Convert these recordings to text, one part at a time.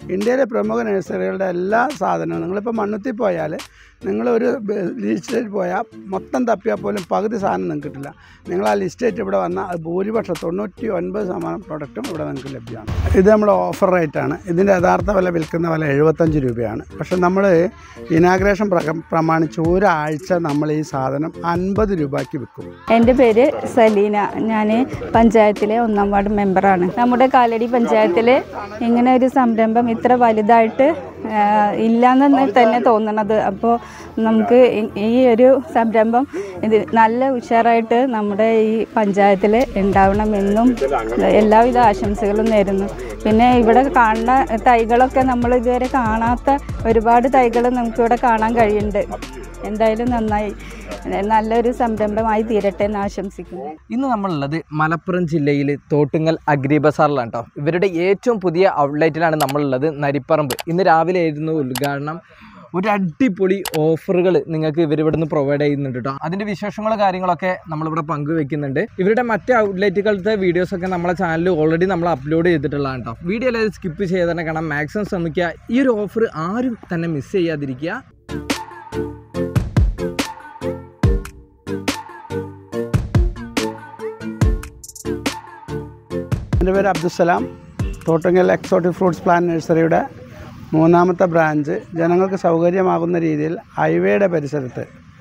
ഇന്ത്യയിലെ പ്രമുഖ നഴ്സറികളുടെ എല്ലാ സാധനവും നിങ്ങളിപ്പോൾ മണ്ണുത്തി പോയാൽ നിങ്ങളൊരു ലിസ്റ്റേറ്റ് പോയാൽ മൊത്തം തപ്പിയാൽ പോലും പകുതി സാധനം നിങ്ങൾക്ക് കിട്ടില്ല നിങ്ങൾ ആ ലിസ്റ്റേറ്റ് ഇവിടെ വന്നാൽ അത് ഭൂരിപക്ഷം തൊണ്ണൂറ്റി ഒൻപത് ശതമാനം പ്രൊഡക്റ്റും ഇവിടെ നിങ്ങൾക്ക് ലഭ്യമാണ് ഇത് നമ്മുടെ ഓഫർ റേറ്റാണ് ഇതിൻ്റെ യഥാർത്ഥ വില വിൽക്കുന്ന വില എഴുപത്തഞ്ച് രൂപയാണ് പക്ഷേ നമ്മൾ ഇനാഗ്രേഷൻ പ്രമാണിച്ച് ഒരാഴ്ച നമ്മൾ ഈ സാധനം അൻപത് രൂപയ്ക്ക് വിൽക്കും എൻ്റെ പേര് സലീന ഞാൻ പഞ്ചായത്തിലെ ഒന്നാം വാർഡ് മെമ്പറാണ് നമ്മുടെ കാലടി പഞ്ചായത്തിൽ ഇങ്ങനെ ഒരു സംരംഭം ഇത്ര വലുതായിട്ട് ആ, ഇല്ലാന്ന് തന്നെ തോന്നണത് അപ്പോൾ നമുക്ക് ഈ- ഈ ഒരു സംരംഭം ഇത് നല്ല ഉഷാറായിട്ട് നമ്മുടെ ഈ പഞ്ചായത്തിൽ ഉണ്ടാവണമെന്നും എല്ലാവിധ ആശംസകളും നേരുന്നു പിന്നെ ഇവിടെ കാണുന്ന തൈകളൊക്കെ നമ്മൾ ഇതുവരെ കാണാത്ത ഒരുപാട് തൈകൾ നമുക്കിവിടെ കാണാൻ കഴിയുന്നുണ്ട് എന്തായാലും നന്നായി നല്ലൊരു സംരംഭമായി തീരട്ടെ എന്ന് ആശംസിക്കുന്നു ഇന്ന് നമ്മളുള്ളത് മലപ്പുറം ജില്ലയിൽ തോട്ടുങ്ങൽ അഗ്രി ബസാറിലാണ് കേട്ടോ ഇവരുടെ ഏറ്റവും പുതിയ ഔട്ട്ലെറ്റിലാണ് നമ്മളുള്ളത് നരിപ്പറമ്പ് ഇന്ന് രാവിലെ ആയിരുന്നു ഉദ്ഘാടനം ഒരു അടിപൊളി ഓഫറുകൾ നിങ്ങൾക്ക് ഇവർ ഇവിടെ നിന്ന് പ്രൊവൈഡ് ചെയ്യുന്നുണ്ട് കേട്ടോ അതിൻ്റെ വിശേഷങ്ങളും കാര്യങ്ങളൊക്കെ നമ്മളിവിടെ പങ്കുവെക്കുന്നുണ്ട് ഇവരുടെ മറ്റ് ഔട്ട്ലെറ്റുകളുടെ വീഡിയോസൊക്കെ നമ്മളെ ചാനലിൽ ഓൾറെഡി നമ്മൾ അപ്ലോഡ് ചെയ്തിട്ടുള്ളതാണ് കേട്ടോ വീഡിയോ എല്ലാവരും സ്കിപ്പ് ചെയ്ത് തന്നെ കാണാം മാക്സിമം ശ്രമിക്കുക ഈ ഒരു ഓഫർ ആരും തന്നെ മിസ് ചെയ്യാതിരിക്കുക എൻ്റെ പേര് Abdussalam Thottangal exotic fruits plan നഴ്സറിയുടെ മൂന്നാമത്തെ ബ്രാഞ്ച് ജനങ്ങൾക്ക് സൗകര്യമാകുന്ന രീതിയിൽ ഹൈവേയുടെ പരിസരത്ത്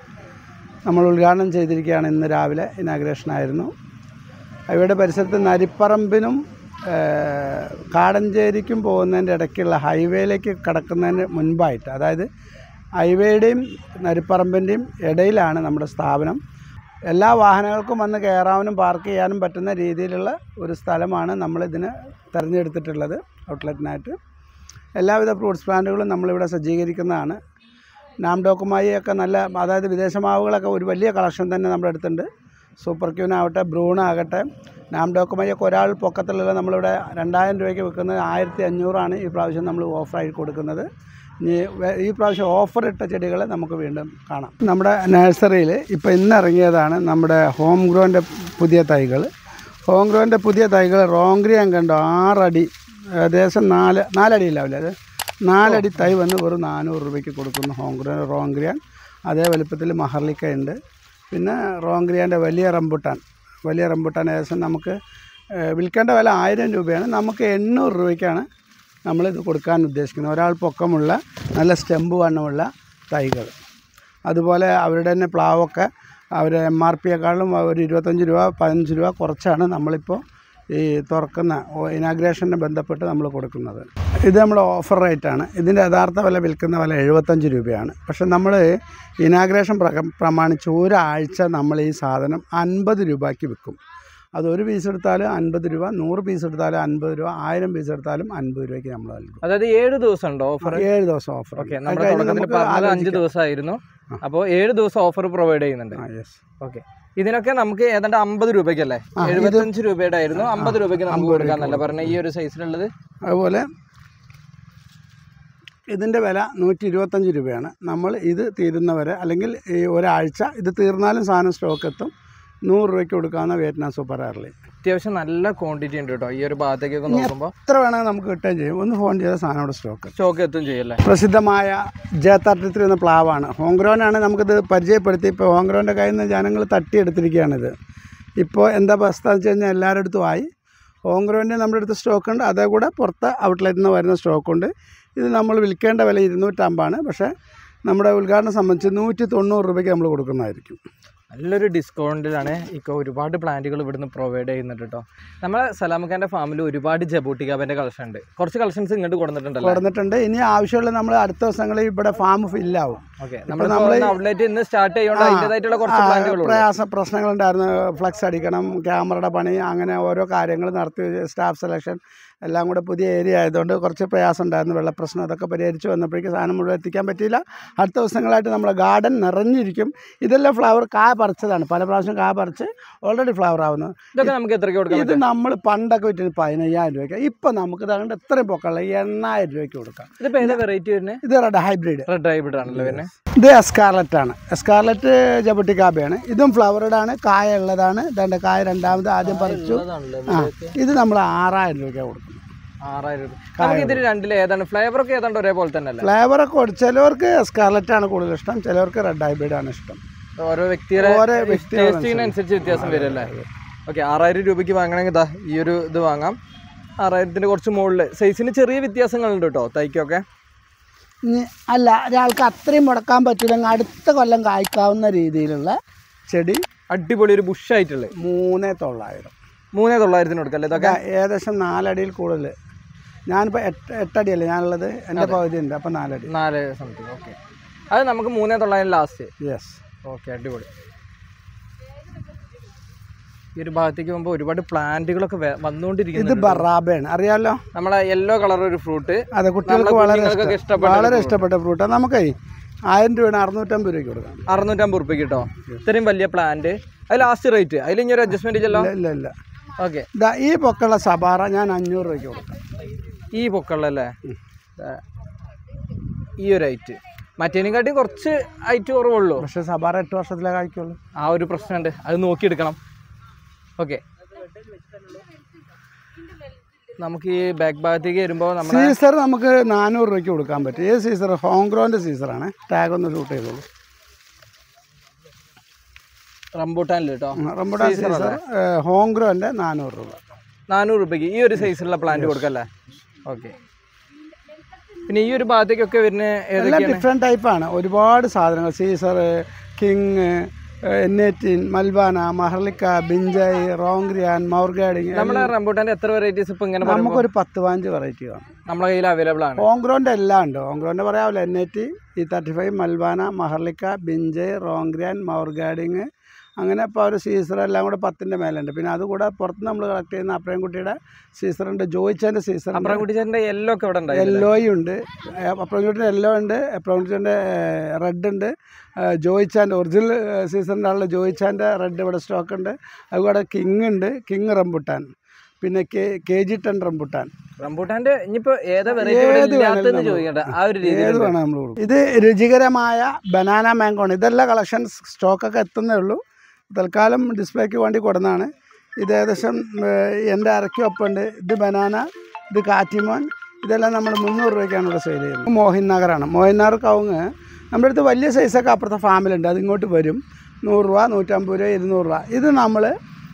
നമ്മൾ ഉദ്ഘാടനം ചെയ്തിരിക്കുകയാണ് ഇന്ന് രാവിലെ ഇനാഗ്രേഷൻ ആയിരുന്നു ഹൈവേയുടെ പരിസരത്ത് നരിപ്പറമ്പിനും ഏഹ്, കാടഞ്ചേരിക്കും പോകുന്നതിൻ്റെ ഇടയ്ക്കുള്ള ഹൈവേയിലേക്ക് കടക്കുന്നതിന് മുൻപായിട്ട് അതായത് ഹൈവേയുടെയും നരിപ്പറമ്പിൻ്റെയും ഇടയിലാണ് നമ്മുടെ സ്ഥാപനം എല്ലാ വാഹനങ്ങൾക്കും വന്ന് കയറാനും പാർക്ക് ചെയ്യാനും പറ്റുന്ന രീതിയിലുള്ള ഒരു സ്ഥലമാണ് നമ്മളിതിന് തിരഞ്ഞെടുത്തിട്ടുള്ളത് ഔട്ട്ലെറ്റിനായിട്ട് എല്ലാവിധ ഫ്രൂട്ട്സ് പ്ലാന്റുകളും നമ്മളിവിടെ സജ്ജീകരിക്കുന്നതാണ് നാംഡോക്കുമായി ഒക്കെ നല്ല അതായത് വിദേശ മാവുകളൊക്കെ ഒരു വലിയ കളക്ഷൻ തന്നെ നമ്മുടെ അടുത്തുണ്ട് സൂപ്പർ ക്യൂനാവട്ടെ ബ്രൂൺ ആകട്ടെ നാംഡോക്കുമായി ഒക്കെ ഒരാൾ പൊക്കത്തിലുള്ള നമ്മളിവിടെ രണ്ടായിരം രൂപയ്ക്ക് വിൽക്കുന്നത് ആയിരത്തി അഞ്ഞൂറാണ് ഈ പ്രാവശ്യം നമ്മൾ ഓഫറായി കൊടുക്കുന്നത് ഇനി വേ- ഈ പ്രാവശ്യം ഓഫർ ഇട്ട ചെടികൾ നമുക്ക് വീണ്ടും കാണാം നമ്മുടെ നഴ്സറിയിൽ ഇപ്പോൾ ഇന്ന് ഇറങ്ങിയതാണ് നമ്മുടെ ഹോം ഗ്രോൻ്റെ പുതിയ തൈകൾ ഹോം ഗ്രോൻ്റെ പുതിയ തൈകൾ റോങ്ക്രിയാൻ കണ്ടോ ആറടി ഏകദേശം നാല് നാലടി ഇല്ലാവില്ല അത് നാലടി തൈ വന്ന് വെറും നാനൂറ് രൂപയ്ക്ക് കൊടുക്കുന്നു ഹോം ഗ്രോ റോങ്ക്രിയാൻ അതേ വലുപ്പത്തിൽ മഹർലിക്ക ഉണ്ട് പിന്നെ റോങ്ക്രിയാൻ്റെ വലിയ റംബുട്ടാൻ വലിയ റംബുട്ടാൻ ഏകദേശം നമുക്ക് ഏഹ്, വിൽക്കേണ്ട വില ആയിരം രൂപയാണ് നമുക്ക് എണ്ണൂറ് രൂപയ്ക്കാണ് നമ്മളിത് കൊടുക്കാൻ ഉദ്ദേശിക്കുന്നത് ഒരാൾ പൊക്കമുള്ള നല്ല സ്റ്റെമ്പ് വണ്ണമുള്ള തൈകൾ അതുപോലെ അവരുടെ തന്നെ പ്ലാവൊക്കെ അവർ എം ആർ പിയെക്കാളും ഒരു ഇരുപത്തഞ്ച് രൂപ പതിനഞ്ച് രൂപ കുറച്ചാണ് നമ്മളിപ്പോൾ ഈ തുറക്കുന്ന ഇനാഗ്രേഷനെ ബന്ധപ്പെട്ട് നമ്മൾ കൊടുക്കുന്നത് ഇത് നമ്മുടെ ഓഫർ റേറ്റാണ് ഇതിൻ്റെ യഥാർത്ഥ വില വിൽക്കുന്ന വില എഴുപത്തഞ്ച് രൂപയാണ് പക്ഷേ നമ്മൾ ഇനാഗ്രേഷൻ പ്രമാണിച്ച് ഒരാഴ്ച നമ്മൾ ഈ സാധനം അൻപത് രൂപയ്ക്ക് വിൽക്കും അത് ഒരു പീസ് എടുത്താലും അൻപത് രൂപ നൂറ് പീസ് എടുത്താലും അൻപത് രൂപ ആയിരം പീസ് എടുത്താലും അൻപത് രൂപയ്ക്ക് നമ്മൾ നൽകും അതായത് ഏഴ് ദിവസം ഉണ്ടോ ഓഫർ ഏഴ് ദിവസം ഓഫർ ഓക്കെ നമ്മുടെ തുടക്കത്തിൽ പറഞ്ഞത് അഞ്ച് ദിവസമായിരുന്നു ആ. അപ്പോൾ ഏഴ് ദിവസം ഓഫർ പ്രൊവൈഡ് ചെയ്യുന്നുണ്ട് ആ യെസ് ഓക്കെ ഇതിനൊക്കെ നമുക്ക് ഏതാണ്ട് അമ്പത് രൂപയ്ക്കല്ലേ ആ, ഇത് എഴുപത്തഞ്ച് രൂപയുടെ ആയിരുന്നു അമ്പത് രൂപയ്ക്ക് നമുക്ക് അമ്പത് കൊടുക്കാന്നല്ല പറഞ്ഞ ഈ ഒരു സൈസിലുള്ളത് അതുപോലെ ഇതിൻ്റെ വില നൂറ്റി ഇരുപത്തഞ്ച് രൂപയാണ് നമ്മൾ ഇത് തീരുന്നവരെ അല്ലെങ്കിൽ ഈ ഒരാഴ്ച ഇത് തീർന്നാലും സാധനം സ്റ്റോക്ക് എത്തും നൂറ് രൂപയ്ക്ക് കൊടുക്കാവുന്ന വിയറ്റ്നാം സൂപ്പർ എയർലി അത്യാവശ്യം നല്ല ക്വാണ്ടിറ്റി ഉണ്ട് കേട്ടോ ഈ ഒരു ഭാഗത്തേക്കൊക്കെ ഇനി നോക്കുമ്പോൾ എത്ര വേണമെങ്കിൽ നമുക്ക് കിട്ടുകയും ചെയ്യും ഒന്ന് ഫോൺ ചെയ്ത സാധനം ഇവിടെ സ്റ്റോക്ക് സ്റ്റോക്ക് എത്തും ചെയ്യല്ലേ പ്രസിദ്ധമായ ജെ തർട്ടി ത്രീ എന്ന പ്ലാവാണ് ഹോങ്ക്രോനാണ് നമുക്കിത് പരിചയപ്പെടുത്തി ഇപ്പോൾ ഹോങ്ക്രോൻ്റെ കയ്യിൽ നിന്ന് ജനങ്ങൾ തട്ടിയെടുത്തിരിക്കുകയാണിത് ഇപ്പോൾ എന്താ അവസ്ഥ എന്ന് വെച്ച് കഴിഞ്ഞാൽ എല്ലാവരുടെ അടുത്തും ആയി ഹോങ്ക്രോൻ്റെ നമ്മുടെ അടുത്ത് സ്റ്റോക്ക് ഉണ്ട് അതേ കൂടെ പുറത്ത് ഔട്ട്ലെറ്റിൽ നിന്ന് വരുന്ന സ്റ്റോക്കുണ്ട് ഇത് നമ്മൾ വിൽക്കേണ്ട വില ഇരുന്നൂറ്റമ്പതാണ് പക്ഷേ നമ്മുടെ ഉദ്ഘാടനം സംബന്ധിച്ച് നൂറ്റി തൊണ്ണൂറ് രൂപയ്ക്ക് നമ്മൾ കൊടുക്കുന്നതായിരിക്കും നല്ലൊരു ഡിസ്കൗണ്ടിലാണ് ഇപ്പോൾ ഒരുപാട് പ്ലാന്റുകൾ ഇവിടുന്ന് പ്രൊവൈഡ് ചെയ്യുന്നുണ്ട് കേട്ടോ നമ്മളെ സലാമഖാൻ്റെ ഫാമിൽ ഒരുപാട് ജബൂട്ടിക്കാബിൻ്റെ കളക്ഷൻ ഉണ്ട് കുറച്ച് കളക്ഷൻസ് ഇങ്ങോട്ട് കൊടുത്തിട്ടുണ്ടല്ലോ കൊടുത്തിട്ടുണ്ട് ഇനി ആവശ്യമുള്ള നമ്മൾ അടുത്ത ദിവസങ്ങളിൽ ഇവിടെ ഫാം ഫില്ലാവും ഓക്കെ ഇപ്പൊ നമ്മൾ നമ്മള് ഔട്ട്ലെറ്റ് ഇന്ന് സ്റ്റാർട്ട് ചെയ്യുകൊണ്ട് ആ, അതിൻ്റെതായിട്ടുള്ള കുറച്ച് ആ, പ്ലാന്റുകളുണ്ട് പ്രയാസ പ്രശ്നങ്ങളുണ്ടായിരുന്നു ഫ്ലക്സ് അടിക്കണം ക്യാമറയുടെ പണി അങ്ങനെ ഓരോ കാര്യങ്ങൾ നടത്തി സ്റ്റാഫ് സെലക്ഷൻ എല്ലാം കൂടെ പുതിയ ഏരിയ ആയതുകൊണ്ട് കുറച്ച് പ്രയാസം ഉണ്ടായിരുന്നു വെള്ളപ്രശ്നം അതൊക്കെ പരിഹരിച്ച് വന്നപ്പോഴേക്ക് സാധനം മുഴുവൻ എത്തിക്കാൻ പറ്റിയില്ല അടുത്ത ദിവസങ്ങളായിട്ട് നമ്മുടെ ഗാർഡൻ നിറഞ്ഞിരിക്കും ഇതെല്ലാം ഫ്ലവർ കാ പറിച്ചതാണ് പല പ്രാവശ്യം കാ പറിച്ച് ഓൾറെഡി ഫ്ലവർ ആവുന്നു ഇതൊക്കെ നമുക്ക് എത്രയ്ക്ക് കൊടുക്കാൻ ഇത് നമ്മൾ പണ്ടൊക്കെ വിറ്റിന് പതിനയ്യായിരം രൂപയ്ക്ക് ഇപ്പം നമുക്ക് ഇതാണ്ട് എത്രയും പൊക്കമുള്ള എണ്ണായിരം രൂപയ്ക്ക് കൊടുക്കാം ഇതിപ്പോൾ ഏതാ വെറൈറ്റി വരുന്നത് ഇത് റെഡ് ഹൈബ്രിഡ് റെഡ് ഹൈബ്രിഡ് ആണല്ലോ വരുന്നത് ഇത് എസ്കാർലറ്റ് ആണ് എസ്കാർലറ്റ് ജബട്ടിക്കാബയാണ് ഇതും ഫ്ലവറുടെ ആണ് കായ ഉള്ളതാണ് ഇതാണ്ട് കായ രണ്ടാമത് ആദ്യം പറിച്ചു ആ ഇത് നമ്മൾ ആറായിരം രൂപയ്ക്കാണ് കൊടുക്കുന്നത് ആറായിരം രൂപ നമുക്ക് ഇതിൽ രണ്ടിൽ ഏതാണ് ഫ്ലേവർ ഒക്കെ ഏതാണ്ട് ഒരേപോലെ തന്നെ അല്ലേ ഫ്ലേവറൊക്കെ ചിലവർക്ക് സ്കാർലറ്റ് ആണ് കൂടുതൽ ഇഷ്ടം ചിലവർക്ക് റെഡ് ഹൈബ്രിഡ് ആണ് ഇഷ്ടം ഓരോ വ്യക്തിയുടെ ഓരോ വ്യക്തികളെ ടേസ്റ്റിനനുസരിച്ച് വ്യത്യാസം വരും അല്ലേ ഓക്കെ ആറായിരം രൂപയ്ക്ക് വാങ്ങണമെങ്കിൽ ഇതാ ഈ ഒരു ഇത് വാങ്ങാം ആറായിരത്തിന് കുറച്ച് മുകളിൽ സൈസിന് ചെറിയ വ്യത്യാസങ്ങളുണ്ട് കേട്ടോ തൈക്കൊക്കെ ഇനി അല്ല ഒരാൾക്ക് അത്രയും മുടക്കാൻ പറ്റില്ലെങ്കിൽ അടുത്ത കൊല്ലം കായ്ക്കാവുന്ന രീതിയിലുള്ള ചെടി അടിപൊളി ഒരു ബുഷായിട്ടുള്ളത് മൂന്ന് തൊള്ളായിരം മൂന്നേ തൊള്ളായിരത്തിന് കൊടുക്കല്ലേ ഇതൊക്കെ ഇതാ ഏകദേശം നാലടിയിൽ കൂടുതൽ ഞാനിപ്പോൾ എട്ട് എട്ടടിയല്ലേ ഞാനുള്ളത് എൻ്റെ പകുതി ഉണ്ട് അപ്പോൾ നാലടി നാല് സംതിങ് ഓക്കെ അത് നമുക്ക് മൂന്നേ തൊള്ളായിരം ലാസ്റ്റ് യെസ് ഓക്കെ അടിപൊളി ഈ ഒരു ഭാഗത്തേക്ക് പോകുമ്പോൾ ഒരുപാട് പ്ലാന്റുകളൊക്കെ വേ- ഇത് വന്നുകൊണ്ടിരിക്കുന്നു ബറാബയാണ് അറിയാലോ നമ്മളെ യെല്ലോ കളർ ഒരു ഫ്രൂട്ട് അതെ കുട്ടികൾക്ക് നമ്മളെ വളരെ കുഞ്ഞുങ്ങൾക്കൊക്കെ ഇഷ്ടം ഇഷ്ടപ്പെട്ട വളരെ ഇഷ്ടപ്പെട്ട ഫ്രൂട്ടാണ് നമുക്കേ ആയിരം രൂപയാണ് അറുന്നൂറ്റമ്പത് രൂപയ്ക്ക് കൊടുക്കാം അറുന്നൂറ്റമ്പത് റുപ്യക്ക് കിട്ടോ ഇത്രയും വലിയ പ്ലാന്റ് അത് ലാസ്റ്റ് റേറ്റ് അതിൽ ഇനി ഒരു അഡ്ജസ്റ്റ്മെന്റ് ഇല്ലല്ലോ ഇല്ല ഇല്ല ഇല്ല ഓക്കെ ഇതാ ഈ പൊക്കുള്ള സബാറ ഞാൻ അഞ്ഞൂറ് രൂപയ്ക്ക് കൊടുക്കാം ഈ പൊക്കള്ളല്ലേ ഈ ഒരു ഐറ്റ് മറ്റേനെക്കാട്ടി കുറച്ച് ഐറ്റ് കുറവുള്ളൂ പക്ഷേ സബാറ എട്ട് വർഷത്തിലേ കായ്ക്കുള്ളൂ ആ ഒരു പ്രശ്നമുണ്ട് അത് നോക്കിയെടുക്കണം ഓക്കെ നമുക്ക് ഈ ബാക്ക് ഭാഗത്തേക്ക് വരുമ്പോൾ നമ്മുടെ സീസർ നമുക്ക് നാനൂറ് രൂപയ്ക്ക് കൊടുക്കാൻ പറ്റും ഏത് സീസർ ഹോംഗ്രോൻ്റെ സീസറാണ് ടാഗ് ഒന്ന് ഷൂട്ട് ചെയ്തോളൂ റംബൂട്ടാനിൽ കേട്ടോ റംബുട്ടാൻ സീസർ ഹോംഗ്രോൻ്റെ നാനൂറ് രൂപ നാനൂറ് രൂപയ്ക്ക് ഈ ഒരു സൈസിലുള്ള പ്ലാന്റ് കൊടുക്കല്ലേ ഓക്കെ പിന്നെ ഈ ഒരു ഭാഗത്തേക്കൊക്കെ വരുന്ന എല്ലാം ഏതൊക്കെയാണ് ഡിഫറെൻറ്റ് ടൈപ്പാണ് ഒരുപാട് സാധനങ്ങൾ സീസർ കിങ് എന്നേറ്റിൻ മൽബാന മഹർലിക്ക ബിഞ്ചായി റോങ്ഗ്രിയാൻ മൗർഗാഡിങ് നമ്മുടെ റംബൂട്ടാൻ്റെ എത്ര വെറൈറ്റീസ് ഇപ്പൊ ഇങ്ങനെ പറയുമ്പോൾ നമുക്കൊരു പത്ത് പതിനഞ്ച് വെറൈറ്റി കാണും നമ്മളെ കയ്യിൽ അവൈലബിൾ ആണ് ഹോംഗ്രോൻ്റെ എല്ലാം ഉണ്ട് ഹോംഗ്രോൻ്റെ പറയാമല്ലോ N I T E thirty five Malwana Maharlika Binjai Rongrien മൗർഗാഡിങ് അങ്ങനെ ഇപ്പോൾ ഒരു സീസർ എല്ലാം കൂടെ പത്തിൻ്റെ മേലുണ്ട് പിന്നെ അതുകൂടെ പുറത്ത് നമ്മൾ കളക്ട് ചെയ്യുന്ന അപ്രയംകുട്ടിയുടെ സീസറുണ്ട് ജോയിച്ചതിൻ്റെ സീസർ അമ്പ്രകുട്ടിച്ചേൻ്റെ യെല്ലോ ഒക്കെ ഇവിടെ ഉണ്ടായി യെല്ലോയും ഉണ്ട് അപ്രംകുട്ടിയുടെ യെല്ലോ ഉണ്ട് അപ്രംകുട്ടിയുടെ റെഡ് ഉണ്ട് ജോയിച്ചാൻ്റെ ഒറിജിനൽ സീസണിൻ്റെ ആളുടെ ജോയിച്ചാൻ്റെ റെഡ് ഇവിടെ സ്റ്റോക്ക് ഉണ്ട് അതുകൂടെ കിങ് ഉണ്ട് കിങ് റംബുട്ടാൻ പിന്നെ K K G ten rambutan റംബൂട്ടാന്റെ ഇനിയിപ്പോ ഏതാ വെറൈറ്റി ഏത് ഇല്ലാത്തതെന്ന് വേണേലും ചോദിക്കട്ടെ ആ ഒരു ഏത് രീതിയിൽ വേണം നമ്മൾ കൊടുക്കും ഇത് രുചികരമായ ബനാന മാങ്കോ ആണ് ഇതെല്ലാം കളക്ഷൻസ് സ്റ്റോക്കൊക്കെ എത്തുന്നേ ഉള്ളൂ തൽക്കാലം ഡിസ്പ്ലേക്ക് വേണ്ടി കൊടുന്നതാണ് ഇത് ഏകദേശം ഏഹ്, എൻ്റെ അരക്കൊപ്പുണ്ട് ഇത് ബനാന ഇത് കാറ്റിമോൻ ഇതെല്ലാം നമ്മൾ മുന്നൂറ് രൂപയ്ക്കാണ് ഇവിടെ സെയിൽ ചെയ്യുന്നത് മോഹിൻ നഗറാണ് മോഹിൻ നഗർ കവുങ്ങ് നമ്മുടെ അടുത്ത് വലിയ സൈസൊക്കെ അപ്പുറത്തെ ഫാമിലുണ്ട് അതിങ്ങോട്ട് വരും നൂറ് രൂപ നൂറ്റമ്പത് രൂപ ഇരുന്നൂറ് രൂപ ഇത് നമ്മൾ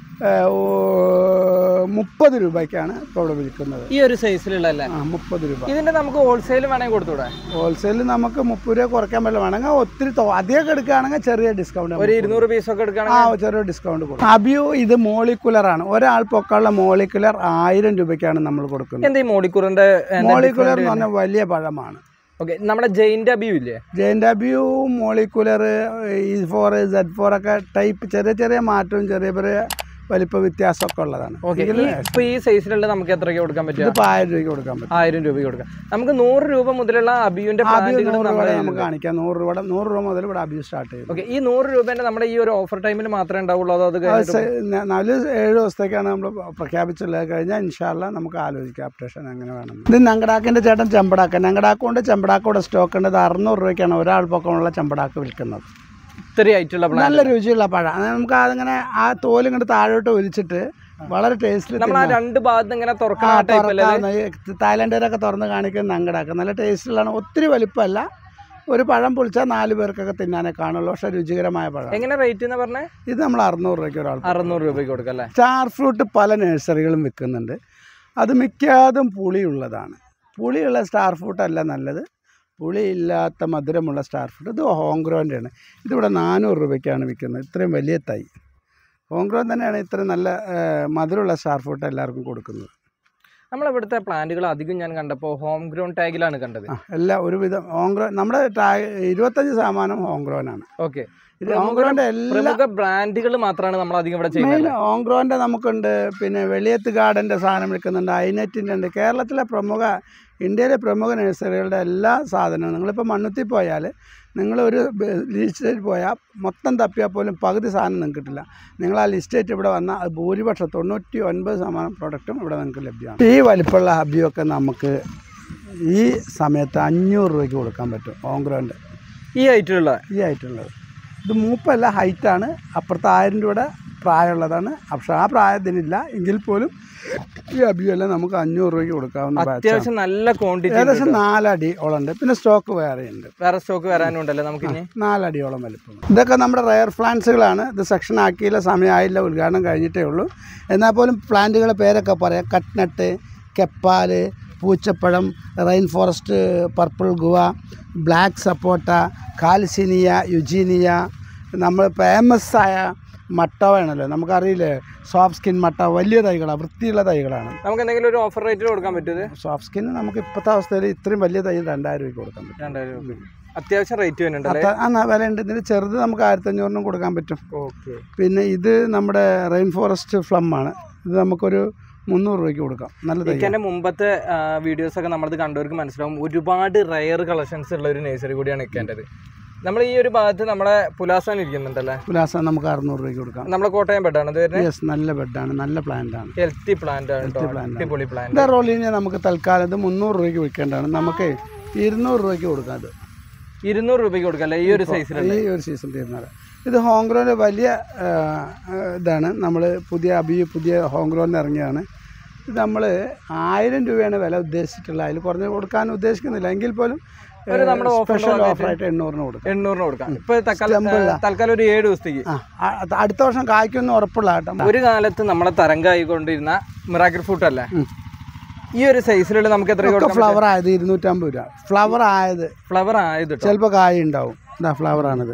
മുപ്പത് രൂപയ്ക്കാണ് ഇപ്പോൾ ഇവിടെ വിൽക്കുന്നത് ഈ ഒരു സൈസിലുള്ള അല്ലേ ആ മുപ്പത് രൂപ ഇതിന്റെ നമുക്ക് ഹോൾസെയിൽ വേണമെങ്കിൽ കൊടുത്തൂടെ ഹോൾസെയിൽ നമുക്ക് മുപ്പത് രൂപ കുറയ്ക്കാൻ പറ്റില്ല വേണമെങ്കിൽ ഒത്തിരി തോ- അധികം എടുക്കുകയാണെങ്കിൽ ചെറിയ ഡിസ്കൗണ്ട് ഒരു ഇരുന്നൂറ് പീസ് ഒക്കെ ആ എടുക്കുകയാണെങ്കിൽ ചെറിയ ഡിസ്കൗണ്ട് കൊടുക്കും അബിയു ഇത് മോളിക്കുലറാണ് ഒരാൾ പൊക്കമുള്ള മോളിക്കുലർ ആയിരം രൂപയ്ക്കാണ് നമ്മൾ കൊടുക്കുന്നത് എന്താ ഈ മോഡിക്കൂറിന്റെ മോളിക്കുലർ എന്ന് പറഞ്ഞാൽ വലിയ പഴമാണ് ഓക്കെ നമ്മുടെ ജെയിന്റെ അബിയു ഇല്ലേ giant abiu molecular E four Z four ഒക്കെ ടൈപ്പ് ചെറിയ ചെറിയ മാറ്റവും ചെറിയ ചെറിയ വലിപ്പ വ്യത്യാസമൊക്കെ ഉള്ളതാണ് ഓക്കെ ഇപ്പൊ ഈ സൈസിലുള്ള നമുക്ക് എത്രയ്ക്ക് കൊടുക്കാൻ പറ്റുക ഇതിപ്പോൾ ആയിരം രൂപയ്ക്ക് കൊടുക്കാൻ പറ്റും ആയിരം രൂപയ്ക്ക് കൊടുക്കാം നമുക്ക് നൂറ് രൂപ മുതലുള്ള അബിയുന്റെ അബിയു പ്ലാന്റുകൾ നൂറ് നമ്മുടെ രൂപ നമുക്ക് കാണിക്കാം നൂറ് രൂപ നൂറ് രൂപ മുതൽ ഇവിടെ അബിയു സ്റ്റാർട്ട് ചെയ്യും ഓക്കെ ഈ നൂറ് രൂപേന്റെ നമ്മുടെ ഈ ഒരു ഓഫർ ടൈമിൽ മാത്രമേ ഉണ്ടാവുള്ളൂ അതോ അത് അത് കഴിഞ്ഞിട്ട് സെ- ന- നാല് ഏഴ് ദിവസത്തേക്കാണ് നമ്മൾ പ്രഖ്യാപിച്ചുള്ളത് കഴിഞ്ഞാൽ ഇൻഷാല്ല നമുക്ക് ആലോചിക്കാം അപ്ഡേഷൻ എങ്ങനെ വേണം ഇത് ഞങ്ങടാക്കിൻ്റെ ചേട്ടൻ ചെമ്പടാക്ക ഞങ്ങടാക്കുണ്ട് ചെമ്പടാക്കോടെ സ്റ്റോക്ക് ഉണ്ട് ഇത് അറുന്നൂറ് രൂപയ്ക്കാണ് ഒരാൾ പൊക്കമുള്ള ചെമ്പടാക്ക് വിൽക്കുന്നത് ഇത്രയും ആയിട്ടുള്ള പ്ലാൻ നല്ല രുചിയുള്ള പഴം അത് നമുക്ക് അതിങ്ങനെ ആ തോല് ഇങ്ങോട്ട് താഴോട്ട് ഒലിച്ചിട്ട് വളരെ ടേസ്റ്റിൽ നമ്മൾ ആ രണ്ട് ഭാഗത്ത് ഇങ്ങനെ തുറക്കുന്ന ടൈപ്പ് അല്ലേ ഇത്? തായ്ലൻഡുകാരൊക്കെ തുറന്ന് കാണിക്കുന്ന നങ്കടാക്ക നല്ല ടേസ്റ്റിലാണ് ഒത്തിരി വലിപ്പമല്ല ഒരു പഴം പൊളിച്ചാൽ നാല് പേർക്കൊക്കെ തിന്നാനേ കാണുള്ളൂ പക്ഷേ രുചികരമായ പഴം എങ്ങനെ റേറ്റ് എന്ന് പറഞ്ഞേ ഇത് നമ്മൾ അറുന്നൂറ് രൂപയ്ക്ക് ഒരാൾ അറുന്നൂറ് രൂപയ്ക്ക് കൊടുക്കാം അല്ലേ സ്റ്റാർ ഫ്രൂട്ട് പല നഴ്സറികളും വിൽക്കുന്നുണ്ട് അത് മിക്കതും പുളിയുള്ളതാണ് പുളിയുള്ള സ്റ്റാർ ഫ്രൂട്ട് അല്ല നല്ലത് പുളിയില്ലാത്ത മധുരമുള്ള സ്റ്റാർ ഫ്രൂട്ട് ഇത് ഹോംഗ്രോൻ്റെ ആണ് ഇതിവിടെ നാനൂറ് രൂപയ്ക്കാണ് വിൽക്കുന്നത് ഇത്രയും വലിയ തൈ ഹോംഗ്രോൻ തന്നെയാണ് ഇത്രയും നല്ല ആ, മധുരമുള്ള സ്റ്റാർ ഫ്രൂട്ട് എല്ലാവർക്കും കൊടുക്കുന്നത് നമ്മളിവിടുത്തെ പ്ലാന്റുകൾ അധികം ഞാൻ കണ്ടപ്പോൾ ഹോം ഗ്രൗണ്ട് ടാഗിലാണ് കണ്ടത് ആ എല്ലാം ഒരുവിധം ഹോംഗ്രോൻ നമ്മുടെ ടാ ഇരുപത്തഞ്ച് ശതമാനം ഹോംഗ്രോനാണ് ഓക്കെ ഇത് ഹോംഗ്രോൻ്റെ എല്ലാ പ്രമുഖ ബ്രാൻഡുകൾ മാത്രമാണ് നമ്മൾ അധികം ഇവിടെ മെയിൻ ചെയ്യുന്നത് ഓങ്ക്രോൻ്റെ നമുക്കുണ്ട് പിന്നെ വെളിയത്ത് ഗാർഡൻ്റെ സാധനം വിൽക്കുന്നുണ്ട് ഐനെറ്റിൻ്റെ ഉണ്ട് കേരളത്തിലെ പ്രമുഖ ഇന്ത്യയിലെ പ്രമുഖ നഴ്സറികളുടെ എല്ലാ സാധനവും നിങ്ങളിപ്പോൾ മണ്ണുത്തി പോയാൽ നിങ്ങൾ ഒരു ലിസ്റ്റിൽ പോയാൽ മൊത്തം തപ്പിയാൽ പോലും പകുതി സാധനം നിങ്ങൾക്ക് കിട്ടില്ല നിങ്ങൾ ആ ലിസ്റ്റേറ്റ് ഇവിടെ വന്നാൽ അത് ഭൂരിപക്ഷം തൊണ്ണൂറ്റി ഒൻപത് ശതമാനം പ്രൊഡക്റ്റും ഇവിടെ നിങ്ങൾക്ക് ലഭ്യമാണ് ഈ വലിപ്പമുള്ള ഹബിയൊക്കെ നമുക്ക് ഈ സമയത്ത് അഞ്ഞൂറ് രൂപയ്ക്ക് കൊടുക്കാൻ പറ്റും ഓങ്ക്രോൻ്റെ ഈ ഐറ്റിലുള്ള ഈ ആയിട്ടുള്ളത് ഇത് മൂപ്പല്ല ഹൈറ്റാണ് അപ്പുറത്ത് ആയിരം രൂപയുടെ പ്രായമുള്ളതാണ് പക്ഷെ ആ പ്രായത്തിനില്ല എങ്കിൽ പോലും ഈ അബിയെല്ലാം നമുക്ക് അഞ്ഞൂറ് രൂപയ്ക്ക് കൊടുക്കാവുന്ന batch ആണ്. അത്യാവശ്യം നല്ല ക്വാണ്ടിറ്റി ഏകദേശം നാലടിയോളം ഉണ്ട് പിന്നെ സ്റ്റോക്ക് വേറെ ഉണ്ട് വേറെ സ്റ്റോക്ക് വരാനുണ്ടല്ലോ നമുക്ക് ഇനി നാലടിയോളം വലിപ്പം ഇതൊക്കെ നമ്മുടെ റയർ പ്ലാന്റ്സുകളാണ് ഇത് സെക്ഷൻ ആക്കിയില്ല സമയമായില്ല ഉദ്ഘാടനം കഴിഞ്ഞിട്ടേ ഉള്ളൂ എന്നാൽ പോലും പ്ലാന്റുകളുടെ പേരൊക്കെ പറയാം കട്ട്നട്ട് കെപ്പാല് പൂച്ചപ്പഴം rain forest purple guava black sapota കാൽസിനിയ യുജീനിയ നമ്മൾ ഫേമസ് ആയ മട്ട വേണമല്ലോ നമുക്കറിയില്ലേ സോഫ്റ്റ് സ്കിൻ മട്ട വലിയ തൈകളാണ് വൃത്തിയുള്ള തൈകളാണ് നമുക്ക് എന്തെങ്കിലും ഒരു ഓഫർ റേറ്റിൽ കൊടുക്കാൻ പറ്റുമത് സോഫ്റ്റ് സ്കിൻ നമുക്ക് ഇപ്പോഴത്തെ അവസ്ഥയിൽ ഇത്രയും വലിയ തൈ രണ്ടായിരം രൂപയ്ക്ക് കൊടുക്കാൻ പറ്റും രണ്ടായിരം രൂപ അത്യാവശ്യം റേറ്റ് വരുന്നുണ്ടല്ലേ അത്ത- ആ വില ഉണ്ട് ഇതിന് ചെറുത് നമുക്ക് ആയിരത്തഞ്ഞൂറിനും കൊടുക്കാൻ പറ്റും ഓക്കെ പിന്നെ ഇത് നമ്മുടെ റെയിൻ ഫോറസ്റ്റ് ഫ്ലം ആണ് ഇത് നമുക്കൊരു മുന്നൂറ് രൂപയ്ക്ക് കൊടുക്കാം നല്ല തൈ എൻ്റെ മുമ്പത്തെ വീഡിയോസ് ഒക്കെ നമ്മളത് കണ്ടവർക്ക് മനസ്സിലാവും ഒരുപാട് റയർ കളക്ഷൻസ് ഉള്ള ഒരു നേഴ്സറി കൂടിയാണ് ഇക്കേണ്ടത് നമ്മൾ ഈ ഒരു ഭാഗത്ത് നമ്മളെ പുലാസാൻ ഇരിക്കുന്നുണ്ടല്ലേ പുലാസ നമുക്ക് അറുന്നൂറ് രൂപയ്ക്ക് കൊടുക്കാം നമ്മളെ കോട്ടയം ബെഡാണ് ഇത് വരുന്നത് യെസ് നല്ല ബെഡാണ് നല്ല പ്ലാന്റ് ആണ് ഹെൽത്തി പ്ലാന്റ് ആണ് കേട്ടോ plant ആണ്. അടിപൊളി പ്ലാന്റ് ഇത് റോളിനെ നമുക്ക് തൽക്കാലം ഇത് മുന്നൂറ് രൂപയ്ക്ക് വിൽക്കേണ്ടതാണ് നമുക്ക് ഇരുന്നൂറ് രൂപയ്ക്ക് കൊടുക്കാം അത് ഇരുന്നൂറ് രൂപയ്ക്ക് കൊടുക്കല്ലേ ഈ ഒരു സൈസിലുള്ള ഈ ഒരു സീസൺ തീർന്നാൽ ഇത് ഹോംഗ്രോൻ്റെ വലിയ ആ, ആ, ഇതാണ് നമ്മൾ പുതിയ അബി പുതിയ ഹോംഗ്രോന്ന് ഇറങ്ങിയതാണ് ഇത് നമ്മൾ ആയിരം രൂപയാണ് വില ഉദ്ദേശിച്ചിട്ടുള്ളത് അതിൽ കുറഞ്ഞ് കൊടുക്കാൻ ഉദ്ദേശിക്കുന്നില്ല എങ്കിൽ പോലും ഒരു നമ്മുടെ offer ന്റെ സ്പെഷ്യൽ ഭാഗമായിട്ട് ഓഫറായിട്ട് എണ്ണൂറിന് കൊടുക്കാം എണ്ണൂറിന് കൊടുക്കാം ഇപ്പൊ തൽക്കാലം തൽക്കാലം ഒരു ഏഴ് ദിവസത്തേക്ക് ആ ആ, അടുത്ത വർഷം കായ്ക്കൊന്നും ഉറപ്പുള്ള കേട്ടോ ഒരു കാലത്ത് നമ്മളെ തരംഗായിക്കൊണ്ടിരുന്ന മിറാക്കിൾ ഫ്രൂട്ട് അല്ലേ ഉം. ഈ ഒരു സൈസിലുള്ള നമുക്ക് എത്ര ഒക്കെ ഫ്ലവർ ആയത് ഇരുന്നൂറ്റമ്പത് രൂപ ഫ്ലവർ ആയത് ഫ്ലവർ ആയത് കേട്ടോ ചിലപ്പോൾ കായ ഉണ്ടാവും ഇതാ ഫ്ലവർ ആണിത്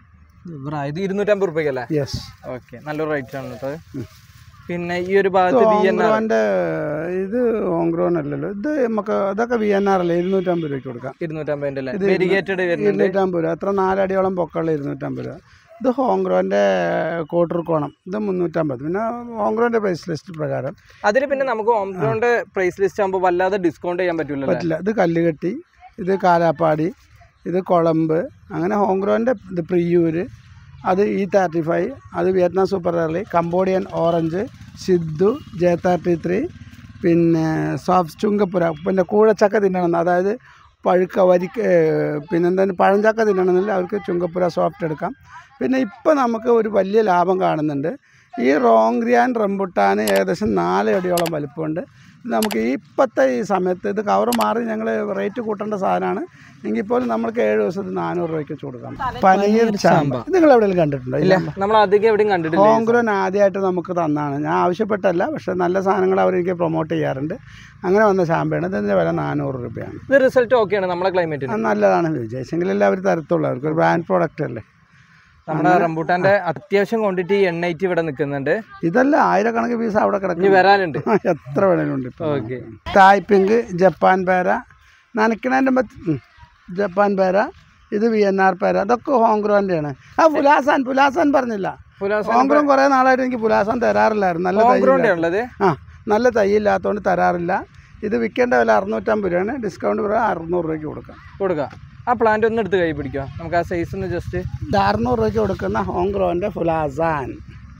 ഫ്ലവർ ആയത് ഇരുന്നൂറ്റമ്പത് റുപ്യക്കല്ലേ യെസ് ഓക്കെ നല്ലൊരു റേറ്റ് ആണ് കേട്ടോ പിന്നെ ഈ ഒരു ഭാഗത്ത് ബി എൻ ആർ ഹോംഗ്രോൻ്റെ ഇത് ഹോംഗ്രോൻ അല്ലല്ലോ ഇത് നമുക്ക് അതൊക്കെ വി എൻ ആർ അല്ലേ ഇരുന്നൂറ്റമ്പത് രൂപയ്ക്ക് കൊടുക്കാം ഇരുന്നൂറ്റമ്പതിന്റെ അല്ലേ വെരിഗേറ്റഡ് വരുന്നുണ്ട് ഇരുന്നൂറ്റമ്പത് രൂപ എത്ര നാലടിയോളം പൊക്കമുള്ള ഇരുന്നൂറ്റമ്പത് രൂപ ഇത് ഹോംഗ്രോൻ്റെ കോട്ടർ കോണം ഇത് മുന്നൂറ്റമ്പത് പിന്നെ ഹോംഗ്രോൻ്റെ പ്രൈസ് ലിസ്റ്റ് പ്രകാരം അതിൽ പിന്നെ നമുക്ക് ഓംഗ്രോണ്ട് പ്രൈസ് ലിസ്റ്റ് ആകുമ്പോൾ വല്ലാതെ ഡിസ്കൗണ്ട് ചെയ്യാൻ പറ്റൂലല്ലോ പറ്റില്ല ഇത് കല്ലുകെട്ടി ഇത് കാലാപ്പാടി ഇത് കുളമ്പ് അങ്ങനെ ഹോംഗ്രോൻ്റെ ഇത് പ്രിയൂര് അത് ഇ തേർട്ടി ഫൈവ് അത് Vietnam super early Cambodian orange Sidhu J thirty three പിന്നെ സോഫ്റ്റ് ചുങ്കപ്പുര പിന്നെ കൂഴച്ചക്ക തിന്നണം അതായത് പഴുക്ക വരിക്ക ഏഹ് പിന്നെന്താണ് പഴഞ്ചക്ക തിന്നണമെന്നില്ല അവർക്ക് ചുങ്കപ്പുര സോഫ്റ്റ് എടുക്കാം പിന്നെ ഇപ്പോൾ നമുക്ക് ഒരു വലിയ ലാഭം കാണുന്നുണ്ട് ഈ റോങ്ഗ്രിയാൻ റംബുട്ടാൻ ഏകദേശം നാല് അടിയോളം വലിപ്പമുണ്ട് ഇത് നമുക്ക് ഈ ഇപ്പോഴത്തെ ഈ സമയത്ത് ഇത് കവർ മാറി ഞങ്ങൾ റേറ്റ് കൂട്ടേണ്ട സാധനമാണ് എങ്കിൽ പോലും നമ്മൾക്ക് ഏഴ് ദിവസത്തിൽ നാനൂറ് രൂപയ്ക്ക് വെച്ച് കൊടുക്കാം പനീർ ചാമ്പ ഇത് നിങ്ങൾ എവിടെയെങ്കിലും കണ്ടിട്ടുണ്ടോ ഇല്ല ഇല്ല നമ്മൾ അധികം എവിടെയും കണ്ടിട്ടില്ല ഹോംഗ്രോൻ ആദ്യമായിട്ട് നമുക്ക് തന്നാണ് ഞാൻ ആവശ്യപ്പെട്ടല്ല പക്ഷേ നല്ല സാധനങ്ങൾ അവർ എനിക്ക് പ്രൊമോട്ട് ചെയ്യാറുണ്ട് അങ്ങനെ വന്ന ചാമ്പയാണ് ഇതിൻ്റെ വില നാനൂറ് രൂപയാണ് ഇത് റിസൾട്ട് ഓക്കെയാണ് നമ്മളെ ക്ലൈമറ്റിന് അത് നല്ലതാണ് വിജയിച്ചെങ്കിലല്ലേ അവർ തരത്തുള്ളൂ അവർക്കൊരു ബ്രാൻഡ് പ്രോഡക്റ്റ് അല്ലേ നമ്മുടെ റംബൂട്ടാന്റെ അത്യാവശ്യം ക്വാണ്ടിറ്റി എണ്ണൈറ്റ് ഇവിടെ നിൽക്കുന്നുണ്ട് ഇതല്ല ആയിരക്കണക്കിന് പീസ് അവിടെ ഇനി കിടക്കും വരാനുണ്ട് എത്ര വേണേലും ഉണ്ട് ഇപ്പം ഓക്കെ തായ് പിങ്ക് ജപ്പാൻ പേര നനക്കണേൻ്റെ മറ്റ് ഉം. ജപ്പാൻ പേര ഇത് വി എൻ ആർ പേര അതൊക്കെ ഹോംഗ്രോൻ്റെയാണ് ആ പുലാസാൻ പുലാസാൻ പറഞ്ഞില്ല ഹോംഗ്രോൻ കുറേ നാളായിട്ട് എനിക്ക് പുലാസാൻ തരാറില്ലായിരുന്നു നല്ല തൈ ഹോംഗ്രോണ്ട് ഉള്ളത് ആ നല്ല തൈ ഇല്ലാത്തതുകൊണ്ട് തരാറില്ല ഇത് വിൽക്കേണ്ട വില അറുന്നൂറ്റമ്പത് രൂപയാണ് ഡിസ്കൗണ്ട് പ്രകാരം അറുന്നൂറ് രൂപയ്ക്ക് കൊടുക്കാം കൊടുക്കുക ആ പ്ലാന്റ് ഒന്ന് എടുത്ത് കൈ പിടിക്കുക നമുക്ക് ആ സൈസ് ഒന്ന് ജസ്റ്റ് ഇത് അറുന്നൂറ് രൂപയ്ക്ക് കൊടുക്കുന്ന ഹോംഗ്രോൻ്റെ ഫുലാസാൻ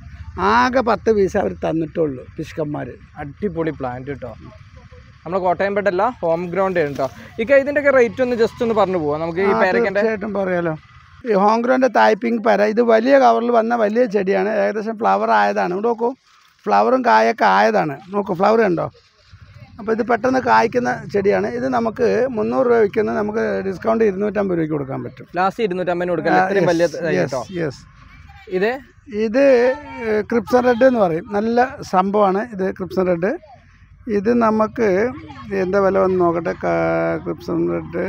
ആകെ പത്ത് പീസ് അവർ തന്നിട്ടുള്ളൂ പിഷ്കന്മാർ അടിപൊളി പ്ലാന്റ് കേട്ടോ നമ്മൾ കോട്ടയം പെട്ടല്ല ഹോം ഗ്രൗണ്ട് കേട്ടോ ഇക്ക ഇതിന്റെ ഒക്കെ റേറ്റ് ഒന്ന് ജസ്റ്റ് ഒന്ന് പറഞ്ഞു പോവാം നമുക്ക് ഈ പേരക്കന്റെ തീർച്ചയായിട്ടും പറയാലോ ഈ ഹോംഗ്രോൻ്റെ തായ്പിങ് പര ഇത് വലിയ കവറിൽ വന്ന വലിയ ചെടിയാണ് ഏകദേശം ഫ്ലവർ ആയതാണ് ഇവിടെ നോക്കൂ ഫ്ലവറും കായൊക്കെ ആയതാണ് നോക്കൂ ഫ്ലവർ കണ്ടോ അപ്പോൾ ഇത് പെട്ടെന്ന് കായ്ക്കുന്ന ചെടിയാണ് ഇത് നമുക്ക് മുന്നൂറ് രൂപ വിൽക്കുന്നത് നമുക്ക് ഡിസ്കൗണ്ട് ഇരുന്നൂറ്റമ്പത് രൂപയ്ക്ക് കൊടുക്കാൻ പറ്റും ലാസ്റ്റ് ഇരുന്നൂറ്റമ്പതിന് കൊടുക്കാം ഇത്രയും വലിയ തൈ കേട്ടോ യെസ് ഇത് ഇത് ക്രിപ്സൺ റെഡ് എന്ന് പറയും നല്ല സംഭവമാണ് ഇത് ക്രിപ്സൺ റെഡ് ഇത് നമുക്ക് എന്താ വില വന്ന് നോക്കട്ടെ ക്രിപ്സൺ റെഡ്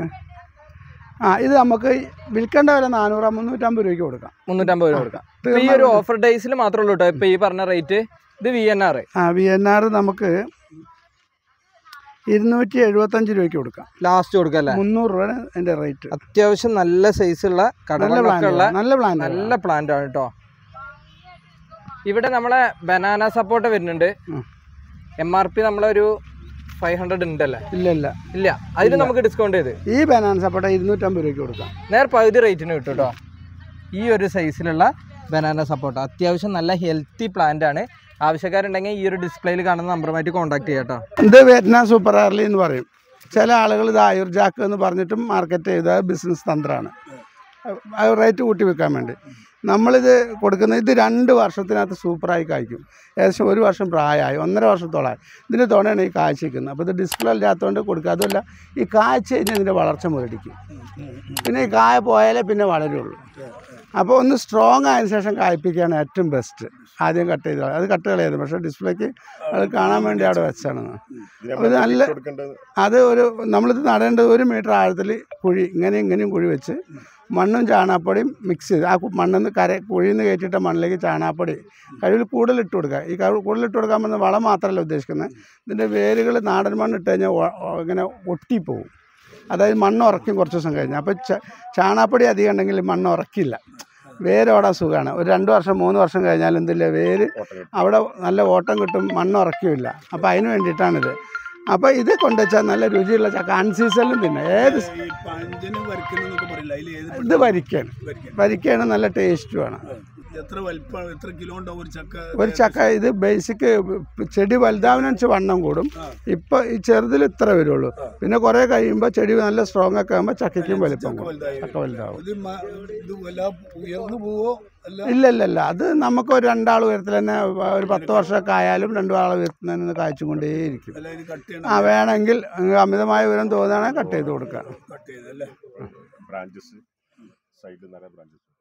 ആ ഇത് നമുക്ക് വിൽക്കേണ്ട വില നാനൂറ് മുന്നൂറ്റമ്പത് രൂപയ്ക്ക് കൊടുക്കാം മുന്നൂറ്റമ്പത് രൂപ കൊടുക്കാം ഇപ്പൊ ഈ ഒരു ഓഫർ ഡേയ്സിൽ മാത്രമേ ഉള്ളൂ കേട്ടോ ഇപ്പൊ ഈ പറഞ്ഞ റേറ്റ് ഇത് വി എൻ ആർ ആ വി എൻ ആർ നമുക്ക് ഇരുന്നൂറ്റി എഴുപത്തഞ്ച് രൂപയ്ക്ക് കൊടുക്കാം ലാസ്റ്റ് കൊടുക്കല്ലേ മുന്നൂറ് രൂപയാണ് എൻ്റെ റേറ്റ് അത്യാവശ്യം നല്ല സൈസുള്ള നല്ല കടകളൊക്കെ ഉള്ള പ്ലാന്റ് നല്ല പ്ലാന്റ് നല്ല പ്ലാന്റ് ആണ് കേട്ടോ ഇവിടെ നമ്മളെ ബനാന സപ്പോർട്ട് വരുന്നുണ്ട് ഉം. എം ആർ പി നമ്മളൊരു ഫൈവ് ഹൺഡ്രഡ് ഉണ്ടല്ലേ ഇല്ല ഇല്ല ഇല്ല അതിൽ നമുക്ക് ഡിസ്കൗണ്ട് ചെയ്ത് ഈ ബനാന സപ്പോട്ട ഇരുന്നൂറ്റമ്പത് രൂപയ്ക്ക് കൊടുക്കാം നേരെ പകുതി റേറ്റിന് കിട്ടും കേട്ടോ ഈ ഒരു സൈസിലുള്ള ബനാന സപ്പോർട്ട് അത്യാവശ്യം നല്ല ഹെൽത്തി പ്ലാന്റ് ആണ് ആവശ്യക്കാരുണ്ടെങ്കിൽ ഈ ഒരു ഡിസ്പ്ലേയിൽ കാണുന്ന നമ്പറുമായിട്ട് കോൺടാക്ട് ചെയ്യാം കേട്ടോ ഇത് വിയറ്റ്നാം സൂപ്പർ എയർലി എന്ന് പറയും ചില ആളുകൾ ഇത് ആയുർജാക്ക് എന്ന് പറഞ്ഞിട്ടും മാർക്കറ്റ് ചെയ്ത ബിസിനസ് തന്ത്രമാണ് അത് റേറ്റ് കൂട്ടി വെക്കാൻ വേണ്ടി നമ്മളിത് കൊടുക്കുന്നത് ഇത് രണ്ട് വർഷത്തിനകത്ത് സൂപ്പറായി കായ്ക്കും ഏകദേശം ഒരു വർഷം പ്രായമായി ഒന്നര വർഷത്തോളമായി ഇതിൻ്റെ തുണയാണ് ഈ കാഴ്ചയ്ക്കുന്നത് അപ്പോൾ ഇത് ഡിസ്പ്ലേ ഇല്ലാത്തതുകൊണ്ട് കൊടുക്കുക അതുമല്ല ഈ കാഴ്ച കഴിഞ്ഞാൽ ഇതിൻ്റെ വളർച്ച മുരടിക്കും പിന്നെ ഈ കായ പോയാലേ പിന്നെ വളരുള്ളൂ അപ്പോൾ ഒന്ന് സ്ട്രോങ് ആയതിനു ശേഷം കായ്പ്പിക്കുകയാണ് ഏറ്റവും ബെസ്റ്റ് ആദ്യം കട്ട് ചെയ്ത് കളയും. അത് കട്ട് കളയത് പക്ഷേ ഡിസ്പ്ലേക്ക് അത് കാണാൻ വേണ്ടി അവിടെ വെച്ചാണ് അപ്പോൾ ഇത് നല്ല അത് ഒരു നമ്മളിത് നടേണ്ടത് ഒരു മീറ്റർ ആഴത്തിൽ കുഴി ഇങ്ങനെയും ഇങ്ങനെയും കുഴി വെച്ച് മണ്ണും ചാണാപ്പൊടിയും മിക്സ് ചെയ്ത് ആ കു- മണ്ണിന്ന് കര കുഴിയിൽ നിന്ന് കയറ്റിയിട്ട മണ്ണിലേക്ക് ചാണാപ്പൊടി കഴിവിൽ കൂടുതൽ ഇട്ട് കൊടുക്കുക ഈ കഴിവ് കൂടുതൽ ഇട്ട് കൊടുക്കാൻ പറ്റുന്ന വളം മാത്രമല്ല ഉദ്ദേശിക്കുന്നത് ഇതിൻ്റെ വേരുകൾ നാടൻ മണ്ണ് ഇട്ട് കഴിഞ്ഞാൽ ഒ- ഒ- ഇങ്ങനെ ഒട്ടിപ്പോവും അതായത് മണ്ണ് ഉറക്കും കുറച്ച് ദിവസം കഴിഞ്ഞാൽ അപ്പോൾ ച- ചാണാപ്പൊടി അധികം ഉണ്ടെങ്കിൽ മണ്ണ് ഉറക്കില്ല വേരോടാൻ സുഖമാണ് ഒരു രണ്ട് വർഷം മൂന്ന് വർഷം കഴിഞ്ഞാൽ എന്തില്ല വേര് അവിടെ നല്ല ഓട്ടം കിട്ടും മണ്ണ് ഉറക്കില്ല അപ്പോൾ അതിന് വേണ്ടിയിട്ടാണിത് അപ്പോൾ ഇത് കൊണ്ടുവച്ചാൽ നല്ല രുചിയുള്ള ചക്ക അൺസീസണിലും തിന്നെ ഏത് സ്- ഈ പഞ്ചന് വരയ്ക്കുന്നൊക്കെ പറയില്ല അതിൽ ഏത് ഇത് വരിക്കാണ് വരയ്ക്കാൻ വരിക്കാണ് നല്ല ടേസ്റ്റുമാണ് എത്ര വലിപ്പം എത്ര കിലോ ഉണ്ടാവും ഒരു ചക്ക ഒരു ചക്ക ഇത് ബേസിക് ചെടി വലുതാവിനനുസരിച്ച് വണ്ണം കൂടും ഇപ്പോൾ ഈ ചെറുതിൽ ഇത്ര വരുള്ളൂ പിന്നെ കുറേ കഴിയുമ്പോൾ ചെടി നല്ല സ്ട്രോങ് ഒക്കെ ആകുമ്പോൾ ചക്കയ്ക്കും വലിപ്പം കൂടും വലുതായി ചക്ക വലുതാവും ഇത് മ- ഇത് വല്ല ഉയർന്നു പോവോ അല്ല ഇല്ല ഇല്ല ഇല്ല അത് നമുക്ക് ഒരു രണ്ടാൾ ഉയരത്തിൽ തന്നെ ഒരു പത്ത് വർഷമൊക്കെ ആയാലും രണ്ടു ആൾ ഉയരത്തിൽ തന്നെ കായ്ച്ചും കൊണ്ടേയിരിക്കും അല്ല ഇത് കട്ട് ചെയ്യണം ആ വേണമെങ്കിൽ അങ്ങ് അമിതമായ ഉയരം തോന്നുകയാണെങ്കിൽ കട്ട് ചെയ്ത് കൊടുക്കുക കട്ട് ചെയ്തല്ലേ ബ്രാഞ്ചസ് സൈഡിൽ നിറയെ ബ്രാഞ്ചസ്